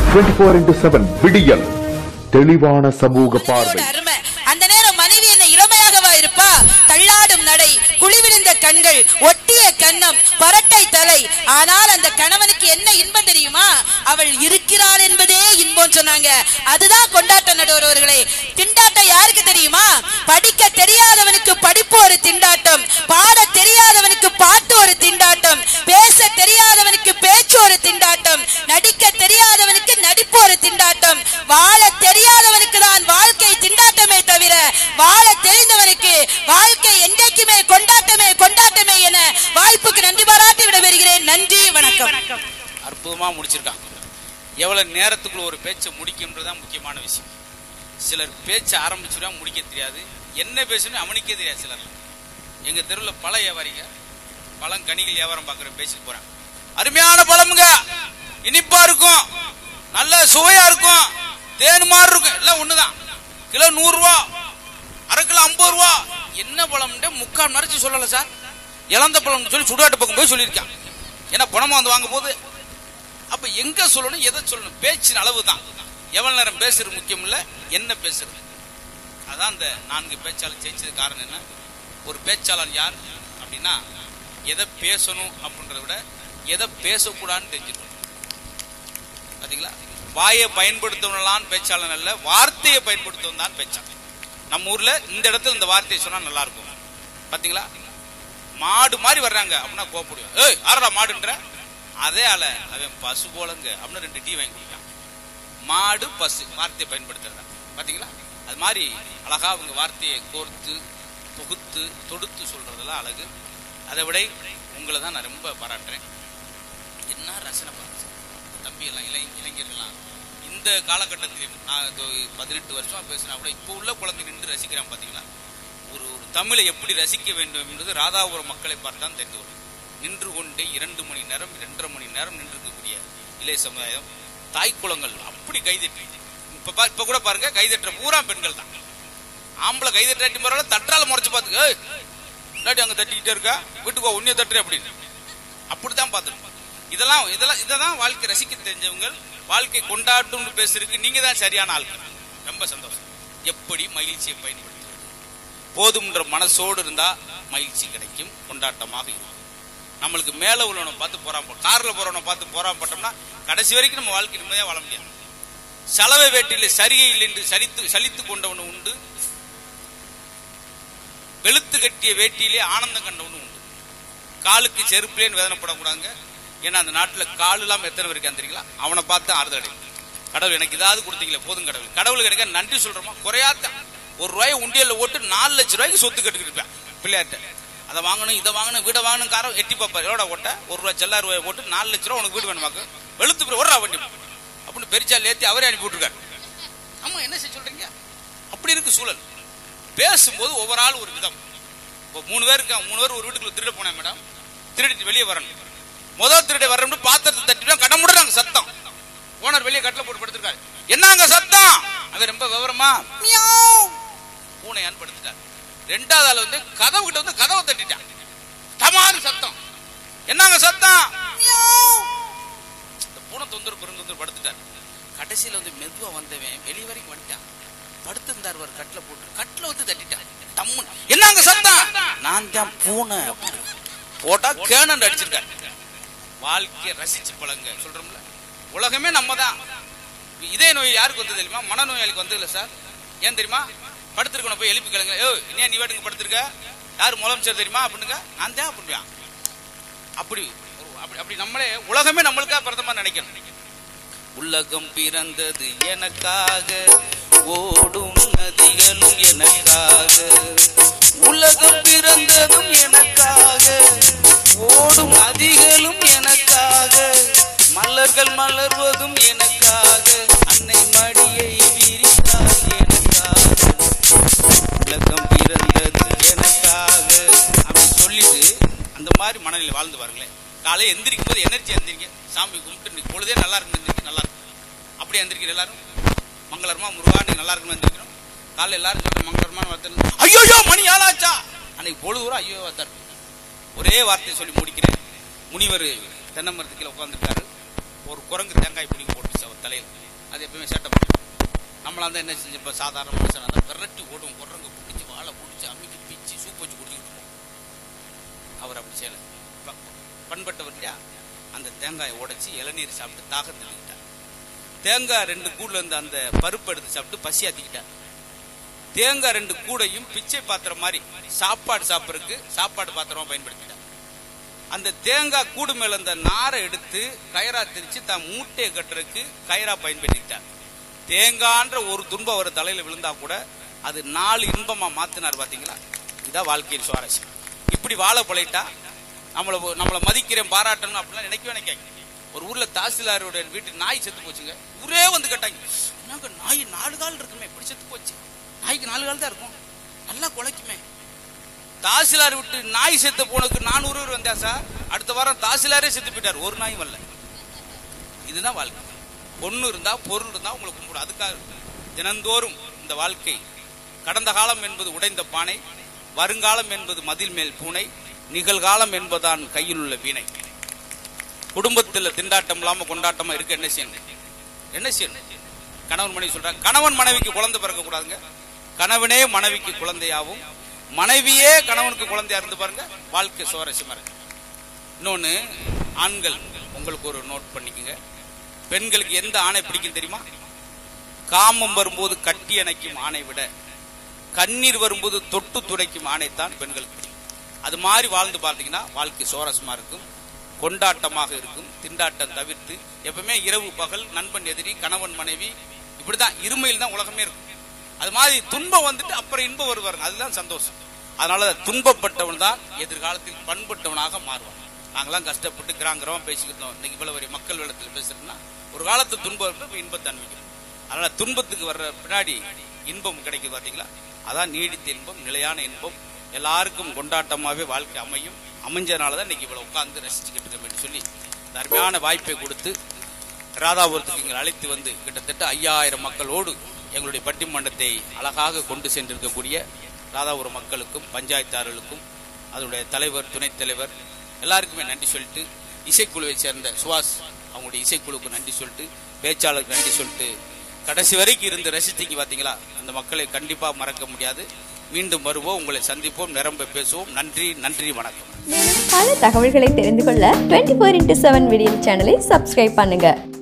Twenty four into seven விடியல் தெளிவான சமூக பார்வை மனைவியோட அருமை அந்த நேரம் மனைவி என்ன இளமையாகவா இருப்பா தள்ளாடும் நடை குழிவிழுந்த கண்கள் ஒட்டிய கன்னம் பரட்டை தலை ஆனால் அந்த கணவனுக்கு என்ன இன்பம் தெரியுமா அவள் இருக்கிறாள் என்பதே இன்பம் சொன்னாங்க அதுதான் கொண்டாட்ட நடுவர்களே திண்டாட்டம் யாருக்கு தெரியுமா படிக்க தெரியாதவனுக்கு படிப்பு ஒரு திண்டாட்டம் பாட தெரியாதவனுக்கு பாட்டு ஒரு திண்டாட்டம் பேச தெரியாதவனுக்கு பேச்சு ஒரு திண்டாட்டம் நடிக்க தெரியாதவனுக்கு நடிப்பு ஒரு திண்டாட்டம் வாழ தெரியாதவனுக்கு தான் வாழ்க்கை திண்டாட்டமே தவிர வாழ தெரிந்தவனுக்கு வாழ்க்கை என்றைக்குமே கொண்டாட்டமே கொண்டாட்டமே என வாய்ப்புக்கு நன்றி பாராட்டி விடைபெறுகிறேன் நன்றி வணக்கம் அற்புதமாக முடிச்சிருக்காங்க எவ்வளோ நேரத்துக்குள்ள ஒரு பேச்சை முடிக்கும்ன்றது தான் முக்கியமான விஷயம் சிலர் பேச்சை ஆரம்பிச்சுட்டா முடிக்க தெரியாது என்ன பேசணும் அவனுக்கே தெரியாது சிலர் எங்கள் தெருவில் பழ வியாபாரிங்க பழம் கனிகள் வியாபாரம் பார்க்குற பேசிட்டு போகிறாங்க அருமையான பழமுங்க இனிப்பா இருக்கும் நல்ல சுவையா இருக்கும் தேன் மாதிரி இருக்கும் எல்லாம் ஒண்ணுதான் கிலோ நூறு ரூபா அரை கிலோ ஐம்பது ரூபா என்ன பழம்ன்ட்டு முக்கால் மறைச்சு சொல்லல சார் இளந்த பழம்னு சொல்லி சுடுகாட்டு பக்கம் போய் சொல்லியிருக்கான் ஏன்னா பணமா வந்து வாங்க போது அப்ப எங்க சொல்லணும் எதை சொல்லணும் பேச்சின் அளவு தான் எவ்வளவு நேரம் பேசுறது முக்கியம் இல்ல என்ன பேசுறது அதான் அந்த நான்கு பேச்சாளர் ஜெயிச்சது காரணம் என்ன ஒரு பேச்சாளர் யார் அப்படின்னா எதை பேசணும் அப்படின்றத விட எதை பேசக்கூடாதுன்னு தெரிஞ்சிருக்கணும் பாத்தீங்களா வாயை பயன்படுத்தவனலாம் பேச்சாளன் அல்ல வார்த்தையை பயன்படுத்தவன் தான் பேச்சாளன் நம்ம ஊர்ல இந்த இடத்துல இந்த வார்த்தையை சொன்னா நல்லா இருக்கும் பாத்தீங்களா மாடு மாதிரி வர்றாங்க அப்படின்னா கோப்படுவேன் ஏய் ஆறடா மாடுன்ற அதே ஆள அவன் பசு போலங்க அப்படின்னு ரெண்டு டீ வாங்கி கொடுத்தான் மாடு பசு வார்த்தையை பயன்படுத்துறதா பாத்தீங்களா அது மாதிரி அழகா அவங்க வார்த்தையை கோர்த்து தொகுத்து தொடுத்து சொல்றதெல்லாம் அழகு அதை விட உங்களை தான் நான் ரொம்ப பாராட்டுறேன் என்ன ரசனை பாருங்க சார். தம்பி எல்லாம் இளை இளைஞர்கள்லாம் இந்த காலகட்டத்திலும் நான் இதோ பதினெட்டு வருஷம் பேசினா கூட இப்போ உள்ள குழந்தை நின்று ரசிக்கிறான் பாத்தீங்களா ஒரு ஒரு தமிழை எப்படி ரசிக்க வேண்டும் என்பது ராதாபுரம் மக்களை பார்த்தான் தெரிந்து கொள்ளும் நின்று கொண்டே இரண்டு மணி நேரம் இரண்டரை மணி நேரம் நின்று இருக்கக்கூடிய இளைய சமுதாயம் தாய் குளங்கள் அப்படி கைதட்டி இப்ப பா- இப்ப கூட பாருங்க கைதட்டுற பூரா பெண்கள் தான் ஆம்பளை கைதட்டாட்டி பரவாயில்ல தட்டால முறைச்சு பார்த்துக்க ஏய், இல்லாட்டி அங்க தட்டிக்கிட்டே இருக்கா வீட்டுக்கு உன்னைய தட்டுற அப்படின்னு அப்படித்தான் பார்த்துருப்போம் இதெல்லாம் இதெல்லாம் இதெல்லாம் வாழ்க்கை ரசிக்க தெரிஞ்சவங்க வாழ்க்கை கொண்டாட்டும்னு பேசுறதுக்கு நீங்க தான் சரியான ஆட்கள் ரொம்ப சந்தோஷம் எப்படி மகிழ்ச்சியை பயன்படுத்துவது போதும்ன்ற மனசோடு இருந்தா மகிழ்ச்சி கிடைக்கும் கொண்டாட்டமாக இருக்கும் நம்மளுக்கு மேல உள்ளவனை பார்த்து போறாம கார்ல போறவனை பார்த்து போறாமப்பட்டோம்னா கடைசி வரைக்கும் நம்ம வாழ்க்கை நிம்மதியா வாழ முடியாது சலவை வேட்டிலே சரிகை இல்லை என்று சலித்து சலித்து கொண்டவனு உண்டு வெளுத்து கட்டிய வேட்டியிலே ஆனந்தம் கண்டவனு உண்டு காலுக்கு செருப்புலேன்னு வேதனைப்படக்கூடாங்க ஏன்னா அந்த நாட்டில் கால் இல்லாமல் எத்தனை பேருக்கு தெரியுங்களா அவனை பார்த்து ஆறுதல் அடையும் கடவுள் எனக்கு இதாவது கொடுத்தீங்களே போதும் கடவுள் கடவுளுக்கு கிடைக்க நன்றி சொல்றோமா குறையாத்தான் ஒரு ரூபாய் உண்டியல்ல ஓட்டு நாலு லட்சம் ரூபாய்க்கு சொத்து கட்டுக்கிட்டு இருப்பேன் பிள்ளையார்ட்ட அதை வாங்கணும் இதை வாங்கணும் வீடை வாங்கணும் காரம் எட்டி பார்ப்பார் எவ்வளோ ஓட்ட ஒரு ரூபாய் செல்லா ரூபாய் போட்டு நாலு லட்ச ரூபா உனக்கு வீடு வேணுமாக்கு வெளுத்து போய் ஒரு வண்டி அப்படின்னு பெரிச்சால் ஏற்றி அவரே அனுப்பி விட்டுருக்காரு ஆமா என்ன செய்ய சொல்றீங்க அப்படி இருக்கு சூழல் பேசும்போது ஒவ்வொரு ஆள் ஒரு விதம் இப்போ மூணு பேர் இருக்கா மூணு பேர் ஒரு வீட்டுக்குள்ள திருட போனேன் மேடம் திருடிட்டு வெளியே வரணும் முதல் திருட வரணும்னு பாத்திரத்தை தட்டிட்டு கடை முடுறாங்க சத்தம் ஓனர் வெளியே கட்டில போட்டு படுத்திருக்காரு என்னங்க சத்தம் அவன் ரொம்ப விவரமா மியாவ். பூனையான்னு படுத்துட்டார் ரெண்டாவது ஆள் வந்து கதவு கிட்ட வந்து கதவை தட்டிட்டான் டமாரு சத்தம் என்னங்க சத்தம் மியாவ். இந்த பூனை தொந்தரவு பெருந்தொந்தரவு படுத்துட்டார் கடைசியில வந்து மெதுவா வந்தவன் வெளிய வரைக்கும் வந்துட்டான் படுத்திருந்தார் ஒரு கட்டில போட்டு கட்டில வந்து தட்டிட்டான் டம்முன்னு என்னங்க சத்தம் நான் தான் பூனை போட்டா கேனன் அடிச்சிருக்காரு வாழ்க்கையை ரசிச்சு பழங்க சொல்றோம்ல உலகமே நம்ம தான் இதே நோய் யாருக்கு வந்து தெரியுமா மனநோயாளிக்கு வந்து இல்லை சார் ஏன் தெரியுமா படுத்திருக்கணும் போய் எழுப்பி கேளுங்க ஏ என்ன நீ வாட்டுக்கு படுத்திருக்க யார் முதலமைச்சர் தெரியுமா அப்படிங்க நான் தான் அப்படியான் அப்படி ஒரு- அப்படி அப்படி நம்மளே உலகமே நம்மளுக்காக பிறந்த மாதிரி நினைக்கணும் உலகம் பிறந்தது எனக்காக ஓடும் நதிகளும் எனக்காக உலகம் பிறந்ததும் எனக்காக ஓடும் நதிகளும் எனக்காக மலர்கள் மலர்வதும் எனக்காக அன்னை மடியை விரித்தாள் எனக்காக உலகம் பிறந்தது எனக்காக அப்படி சொல்லிட்டு அந்த மாதிரி மனநிலை வாழ்ந்து பாருங்களேன் காலையில் எந்திரிக்கும் போது எனர்ஜி எந்திரிங்க சாமி கும்பிட்டு இன்னைக்கு பொழுதே நல்லா இருக்கு எந்திரிக்க நல்லா இருக்கும் அப்படி எந்திரிக்கிற எல்லாரும் மங்களரமா முருகா நீ நல்லா இருக்கணும் எந்திரிக்கணும் காலையில் எல்லாரும் சொல்ற மங்களரமான வார்த்தை ஐயோ மணி ஆளாச்சா அன்னைக்கு பொழுது கூட ஐயோ வார்த்தை ஒரே வார்த்தையை சொல்லி முடிக்கிறேன் முனிவர் தென்னை மரத்து கீழே உட்காந்துருக்காரு ஒரு குரங்கு தேங்காய் பிடிங்கி போட்டுச்சு அவர் தலையில் அது எப்பவுமே சேட்டை பண்ணும் நம்மளா தான் என்ன செஞ்சு இப்போ சாதாரண மனுஷனாக தான் விரட்டி ஓடும் குரங்கு பிடிச்சி வாழை பிடிச்சி அமுக்கி பிச்சு சூப் வச்சு குடிக்கிட்டு இருப்போம் அவர் அப்படி செய்யலை ப- பண்பட்டவர் இல்லையா அந்த தேங்காயை உடைச்சி இளநீர் சாப்பிட்டு தாகம் தெளிக்கிட்டார் தேங்காய் ரெண்டு கூடுல இருந்து அந்த பருப்பு எடுத்து சாப்பிட்டு பசி ஆத்திக்கிட்டார் தேங்காய் ரெண்டு கூடையும் பிச்சை பாத்திரம் மாதிரி சாப்பாடு சாப்பிட்றதுக்கு சாப்பாடு பாத்திரமா பயன்படுத்திட்டார் அந்த தேங்காய் கூடு மேல அந்த நாரை எடுத்து கயிறா திரிச்சு தான் மூட்டையை கட்டுறதுக்கு கயிறா பயன்படுத்திக்கிட்டார் தேங்கான்ற ஒரு துன்பம் அவர் தலையில விழுந்தா கூட அது நாலு இன்பமா மாத்தினார் பாத்தீங்களா இதான் வாழ்க்கையின் சுவாரஸ்யம் இப்படி வாழ பழையிட்டா நம்மளை நம்மளை மதிக்கிறேன் பாராட்டணும் அப்படிலாம் நினைக்கவே நினைக்காங்க ஒரு ஊர்ல தாசில்தாரோட வீட்டு நாய் செத்து போச்சுங்க ஊரே வந்து கேட்டாங்க என்னங்க நாய் நாலு கால் இருக்குமே எப்படி செத்து போச்சு நாய்க்கு நாலு கால் தான் இருக்கும் நல்லா குலைக்குமே தாசிலார் விட்டு நாய் செத்து போனதுக்கு நானூறு பேர் வந்தா சார் அடுத்த வாரம் தாசிலாரே செத்து போயிட்டார் ஒரு நாயும் வரல இதுதான் வாழ்க்கை பொண்ணு இருந்தா பொருள் இருந்தா உங்களுக்கு கும்பிடும் அதுக்காக தினந்தோறும் இந்த வாழ்க்கை கடந்த காலம் என்பது உடைந்த பானை வருங்காலம் என்பது மதில் மேல் பூனை நிகழ்காலம் என்பதான் கையில் உள்ள வீணை குடும்பத்தில் திண்டாட்டம் இல்லாம கொண்டாட்டமா இருக்க என்ன செய்யணும் என்ன செய்யணும் கணவன் மனைவி சொல்றாங்க கணவன் மனைவிக்கு குழந்தை பிறக்க கூடாதுங்க கணவனே மனைவிக்கு குழந்தையாவும் மனைவியே கணவனுக்கு குழந்தையா இருந்து பாருங்க வாழ்க்கை சுவாரஸ்யமா இருக்கு இன்னொன்னு ஆண்கள் உங்களுக்கு ஒரு நோட் பண்ணிக்கங்க பெண்களுக்கு எந்த ஆணை பிடிக்கும் தெரியுமா காமம் வரும்போது கட்டி அணைக்கும் ஆணை விட கண்ணீர் வரும்போது தொட்டு துடைக்கும் ஆணைத்தான் பெண்களுக்கு பிடிக்கும் அது மாதிரி வாழ்ந்து பார்த்தீங்கன்னா வாழ்க்கை சுவாரஸ்யமா இருக்கும் கொண்டாட்டமாக இருக்கும் திண்டாட்டம் தவிர்த்து எப்பவுமே இரவு பகல் நண்பன் எதிரி கணவன் மனைவி இப்படிதான் இருமையில் தான் உலகமே இருக்கும் அது மாதிரி துன்பம் வந்துட்டு அப்புறம் இன்பம் வருவாருங்க அதுதான் சந்தோஷம் அதனால துன்பப்பட்டவன் தான் எதிர்காலத்தில் பண்பட்டவனாக மாறுவான் நாங்களாம் கஷ்டப்பட்டு கிராங்கிரமா பேசிக்கிட்டோம் இன்னைக்கு இவ்வளவு பெரிய மக்கள் வெள்ளத்தில் பேசுறோம்னா ஒரு காலத்து துன்பம் இருக்கு, இப்ப இன்பத்தை அனுபவிக்கிறோம் அதனால துன்பத்துக்கு வர்ற பின்னாடி இன்பம் கிடைக்குது பாத்தீங்களா அதான் நீடித்த இன்பம் நிலையான இன்பம் எல்லாருக்கும் கொண்டாட்டமாவே வாழ்க்கை அமையும் அமைஞ்சனால தான் இன்னைக்கு இவ்வளவு உட்கார்ந்து ரசிச்சுக்கிட்டு இருக்கோம் சொல்லி இந்த அருமையான வாய்ப்பை கொடுத்து ராதாபுரத்துக்கு எங்களை அழைத்து வந்து கிட்டத்தட்ட ஐயாயிரம் மக்களோடு எங்களுடைய பட்டிமன்றத்தை அழகாக கொண்டு சென்றிருக்கக்கூடிய ராதாபுரம் மக்களுக்கும் பஞ்சாயத்தார்களுக்கும் அதனுடைய தலைவர் துணைத் தலைவர் எல்லாருக்குமே நன்றி சொல்லிட்டு இசைக்குழுவை சேர்ந்த சுவாஸ் அவங்களுடைய இசைக்குழுவுக்கு நன்றி சொல்லிட்டு பேச்சாளருக்கு நன்றி சொல்லிட்டு கடைசி வரைக்கும் இருந்து ரசித்தீங்க பார்த்தீங்களா அந்த மக்களை கண்டிப்பாக மறக்க முடியாது மீண்டும் வருவோம் உங்களை சந்திப்போம் நிரம்ப பேசுவோம் நன்றி நன்றி வணக்கம் மேலும் பல தகவல்களை தெரிந்து கொள்ள twenty four into seven video சேனலை சப்ஸ்கிரைப் பண்ணுங்க